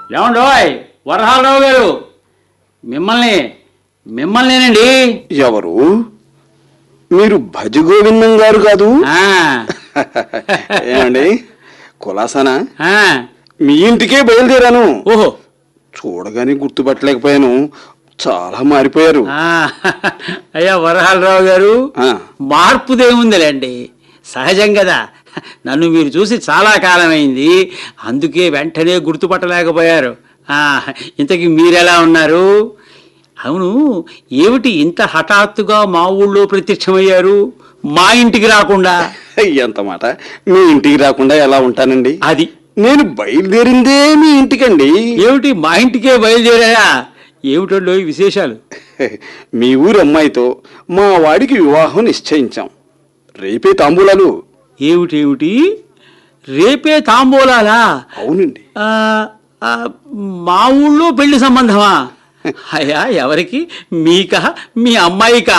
ఏమండోయ్ వరహాలరావు గారు మిమ్మల్ని మిమ్మల్నేనండి ఎవరు మీరు భజ గోవిందం గారు కాదు ఆ, ఏమండి కులాసనా ఆ, మీ ఇంటికే బయలుదేరాను ఓహో చూడగానే గుర్తుపట్టలేకపోయాను చాలా మారిపోయారు ఆ, అయ్యా వరహాలరావు గారు ఆ, మార్పుదేముందిలేండి సహజం కదా నన్ను మీరు చూసి చాలా కాలమైంది అందుకే వెంటనే గుర్తుపట్టలేకపోయారు ఆ, ఇంతకీ మీరెలా ఉన్నారు అవును ఏమిటి ఇంత హఠాత్తుగా మా ఊళ్ళో ప్రత్యక్షమయ్యారు మా ఇంటికి రాకుండా ఎంత మాట మీ ఇంటికి రాకుండా ఎలా ఉంటానండి అది నేను బయలుదేరిందే మీ ఇంటికండి ఏమిటి మా ఇంటికే బయలుదేరాయా ఏమిటండో ఈ విశేషాలు మీ ఊరి అమ్మాయితో మా వాడికి వివాహం నిశ్చయించాం రేపే తాంబూలాలు ఏమిటేమిటి రేపే తాంబూలాలా అవునండి ఆ, ఆ, మా ఊళ్ళో పెళ్లి సంబంధమా అయ్యా ఎవరికి మీకా మీ అమ్మాయికా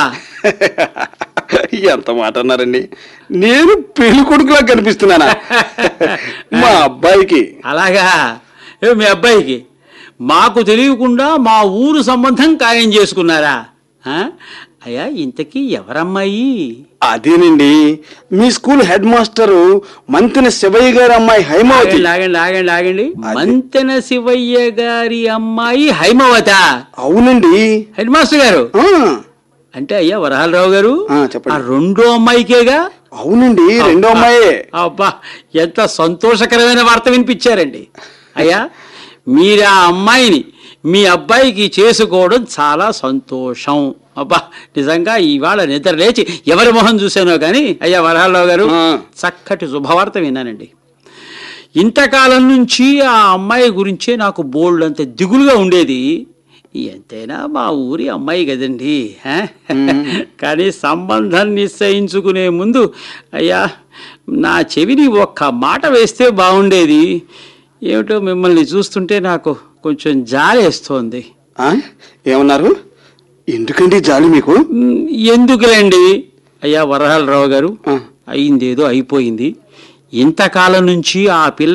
ఎంత మాట అన్నారండి నేను పెళ్లి కొడుకులా కనిపిస్తున్నానా మా అబ్బాయికి అలాగా ఏ మీ అబ్బాయికి మాకు తెలియకుండా మా ఊరు సంబంధం ఖాయం చేసుకున్నారా ఆ? అయ్యా ఇంతకీ ఎవరమ్మాయి అదేనండి మీ school head master Manthina Shivayya గారి అమ్మాయి హైమావతి ఆగండి ఆగండి ఆగండి ఆగండి మంతెన శివయ్య గారి అమ్మాయి హైమవత అవునండి హెడ్ మాస్టర్ గారు ఆ, అంటే అయ్యా వరహాలరావు గారు ఆ, చెప్పండి. ఆ రెండో అమ్మాయికేగా అవునండి రెండో అమ్మాయే అబ్బా ఎంత సంతోషకరమైన వార్త వినిపించారండి అయ్యా మీరు ఆ అమ్మాయిని మీ అబ్బాయికి చేసుకోవడం చాలా సంతోషం అబ్బా నిజంగా ఇవాళ నిద్ర లేచి ఎవరి మొహం చూశానో కానీ అయ్యా వరహాలరావు గారు ఆ. చక్కటి శుభవార్త విన్నానండి ఇంతకాలం నుంచి ఆ అమ్మాయి గురించే నాకు బోల్డ్ అంత దిగులుగా ఉండేది ఎంతైనా మా ఊరి అమ్మాయి కదండి ఆ? కానీ సంబంధం నిశ్చయించుకునే ముందు అయ్యా నా చెవిని ఒక్క మాట వేస్తే బాగుండేది ఏమిటో మిమ్మల్ని చూస్తుంటే నాకు కొంచెం జాలేస్తోంది ఆ, ఏమన్నారు ఎందుకండి జాలి మీకు మ్, ఎందుకులేండి అయ్యా వరహాలరావు గారు ఆ. అయిందేదో అయిపోయింది ఇంతకాలం నుంచి ఆ పిల్ల